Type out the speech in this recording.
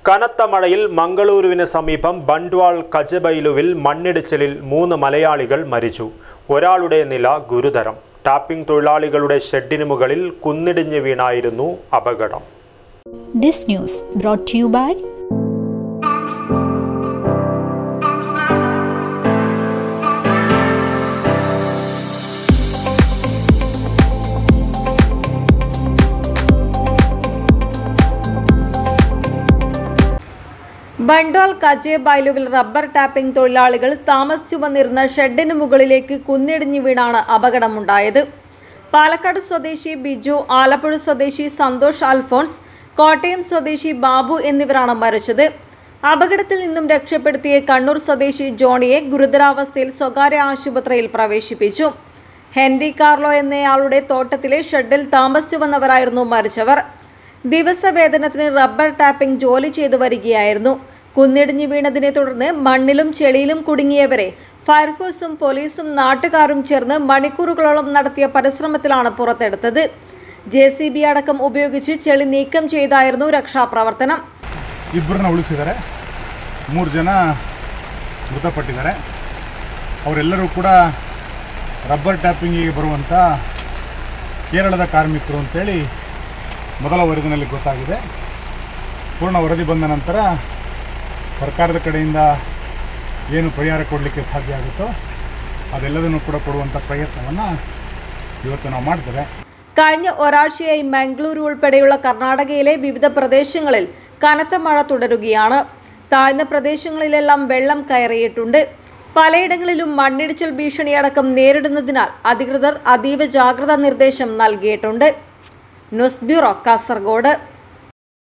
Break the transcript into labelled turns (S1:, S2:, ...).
S1: കനത്ത മഴയിൽ മംഗളൂരുവിന് സമീപം ബണ്ട്വാൾ കജബൈലുവിൽ മണ്ണിടിച്ചിലിൽ മൂന്ന് മലയാളികൾ മരിച്ചു ഒരാളുടെ നില ഗുരുതരം ടാപ്പിംഗ് തൊഴിലാളികളുടെ ഷെഡിന് മുകളിൽ കുന്നിടിഞ്ഞ് വീണായിരുന്നു അപകടം
S2: This news brought to you by
S3: Bandol Kaje ബൈലുവിൽ റബ്ബർ ടാപ്പിംഗ് തൊഴിലാളികൾ താമസിച്ചു വന്നിരുന്ന ഷെഡിന് മുകളിലേക്ക് കുന്നിടിഞ്ഞു വീണാണ് അപകടമുണ്ടായത് പാലക്കാട് സ്വദേശി ബിജു ആലപ്പുഴ സ്വദേശി സന്തോഷ് അൽഫോൺസ് കോട്ടയം സ്വദേശി ബാബു എന്നിവരാണ് മരിച്ചത് അപകടത്തിൽ നിന്നും രക്ഷപ്പെടുത്തിയ കണ്ണൂർ സ്വദേശി ജോണിയെ ഗുരുതരാവസ്ഥയിൽ സ്വകാര്യ ആശുപത്രിയിൽ പ്രവേശിപ്പിച്ചു ഹെൻറി കാർലോ എന്നയാളുടെ തോട്ടത്തിലെ ഷെഡിൽ താമസിച്ചു വന്നവരായിരുന്നു മരിച്ചവർ ദിവസവേതനത്തിന് റബ്ബർ ടാപ്പിംഗ് ജോലി ചെയ്തു വരികയായിരുന്നു കുന്നിടിഞ്ഞു വീണതിനെ തുടർന്ന് മണ്ണിലും ചെളിയിലും കുടുങ്ങിയവരെ ഫയർഫോഴ്സും പോലീസും നാട്ടുകാരും ചേർന്ന് മണിക്കൂറുകളോളം നടത്തിയ പരിശ്രമത്തിലാണ് പുറത്തെടുത്തത് ജെ സി ബി അടക്കം ഉപയോഗിച്ച് ചെളി നീക്കം ചെയ്തായിരുന്നു രക്ഷാപ്രവർത്തനം
S4: ಇಬ್ಬರನ್ನ ಉಳಿಸಿದ್ದಾರೆ ಮೂರು ಜನ ಮೃತಪಟ್ಟಿದ್ದಾರೆ ಅವರೆಲ್ಲರೂ ಕೂಡ ರಬ್ಬರ್ ಟ್ಯಾಪಿಂಗಿಗೆ ಬರುವಂಥ ಕೇರಳದ ಕಾರ್ಮಿಕರು ಅಂತೇಳಿ ಮೊದಲ ವರದಿನಲ್ಲಿ ಗೊತ್ತಾಗಿದೆ ಪೂರ್ಣ ವರದಿ ಬಂದ ನಂತರ ಸರ್ಕಾರದ ಕಡೆಯಿಂದ ಏನು ಪರಿಹಾರ ಕೊಡಲಿಕ್ಕೆ ಸಾಧ್ಯ ಆಗುತ್ತೋ ಅದೆಲ್ಲದನ್ನು ಕೂಡ ಕೊಡುವಂಥ ಪ್ರಯತ್ನವನ್ನು ಇವತ್ತು ನಾವು ಮಾಡ್ತೇವೆ
S3: കഴിഞ്ഞ ഒരാഴ്ചയായി മംഗളൂരു ഉൾപ്പെടെയുള്ള കർണാടകയിലെ വിവിധ പ്രദേശങ്ങളിൽ കനത്ത മഴ തുടരുകയാണ് താഴ്ന്ന പ്രദേശങ്ങളിലെല്ലാം വെള്ളം കയറിയിട്ടുണ്ട് പലയിടങ്ങളിലും മണ്ണിടിച്ചിൽ ഭീഷണിയടക്കം നേരിടുന്നതിനാൽ അധികൃതർ അതീവ ജാഗ്രതാ നിർദ്ദേശം നൽകിയിട്ടുണ്ട് ന്യൂസ് ബ്യൂറോ കാസർഗോഡ്